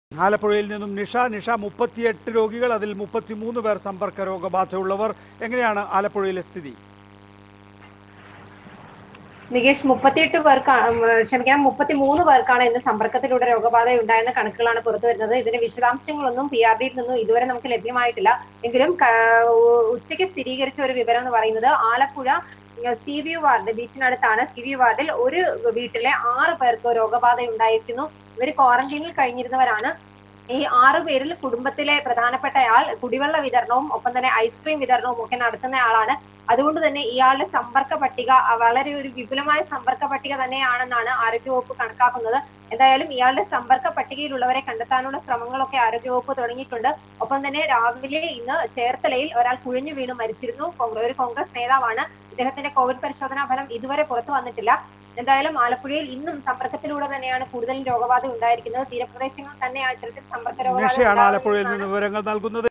ആലപ്പുഴയിൽ നിന്നും നിഷ നിഷ മുപ്പത്തിയെട്ട് രോഗികൾ അതിൽ മുപ്പത്തിമൂന്ന് പേർ സമ്പർക്ക രോഗബാധയുള്ളവർ എങ്ങനെയാണ് ആലപ്പുഴയിലെ സ്ഥിതി നികേഷ് മുപ്പത്തിയെട്ട് പേർക്കാണ് ഉം, ക്ഷമിക്കണം മുപ്പത്തിമൂന്ന് പേർക്കാണ് ഇന്ന് സമ്പർക്കത്തിലൂടെ രോഗബാധ ഉണ്ടായെന്ന കണക്കുകളാണ് പുറത്തു വരുന്നത് ഇതിന്റെ വിശദാംശങ്ങളൊന്നും പി ആർ ഡിയിൽ നിന്നും ഇതുവരെ നമുക്ക് ലഭ്യമായിട്ടില്ല എങ്കിലും ക- ഉ- ഉച്ചയ്ക്ക് സ്ഥിരീകരിച്ച ഒരു വിവരം എന്ന് പറയുന്നത് ആലപ്പുഴ സി വി വാർഡ് ബീച്ചിനടുത്താണ് സി വി വാർഡിൽ ഒരു വീട്ടിലെ ആറ് പേർക്ക് രോഗബാധ ഉണ്ടായിരിക്കുന്നു ഇവർ ക്വാറന്റൈനിൽ കഴിഞ്ഞിരുന്നവരാണ് ഈ ആറു പേരിൽ കുടുംബത്തിലെ പ്രധാനപ്പെട്ടയാൾ കുടിവെള്ള വിതരണവും ഒപ്പം തന്നെ ഐസ്ക്രീം വിതരണവും ഒക്കെ നടത്തുന്ന ആളാണ് അതുകൊണ്ട് തന്നെ ഇയാളുടെ സമ്പർക്ക പട്ടിക അഹ് വളരെ ഒരു വിപുലമായ സമ്പർക്ക പട്ടിക തന്നെയാണെന്നാണ് ആരോഗ്യവകുപ്പ് കണക്കാക്കുന്നത് എന്തായാലും ഇയാളുടെ സമ്പർക്ക പട്ടികയിലുള്ളവരെ കണ്ടെത്താനുള്ള ശ്രമങ്ങളൊക്കെ ആരോഗ്യവകുപ്പ് തുടങ്ങിയിട്ടുണ്ട് ഒപ്പം തന്നെ രാവിലെ ഇന്ന് ചേർത്തലയിൽ ഒരാൾ കുഴഞ്ഞു വീണ് മരിച്ചിരുന്നു കോൺഗ്ര- ഒരു കോൺഗ്രസ് നേതാവാണ് ഇദ്ദേഹത്തിന്റെ കോവിഡ് പരിശോധനാ ഫലം ഇതുവരെ പുറത്തു വന്നിട്ടില്ല എന്തായാലും ആലപ്പുഴയിൽ ഇന്നും സമ്പർക്കത്തിലൂടെ തന്നെയാണ് കൂടുതൽ രോഗബാധ ഉണ്ടായിരിക്കുന്നത് തീരപ്രദേശങ്ങൾ തന്നെയാണ് ഇത്തരത്തിൽ സമ്പർക്ക രോഗബാധ നിഷയാണ് ആലപ്പുഴയിൽ ഉണ്ടാകുന്നതെന്നാണ് നിന്ന് വിവരങ്ങൾ നൽകുന്നത്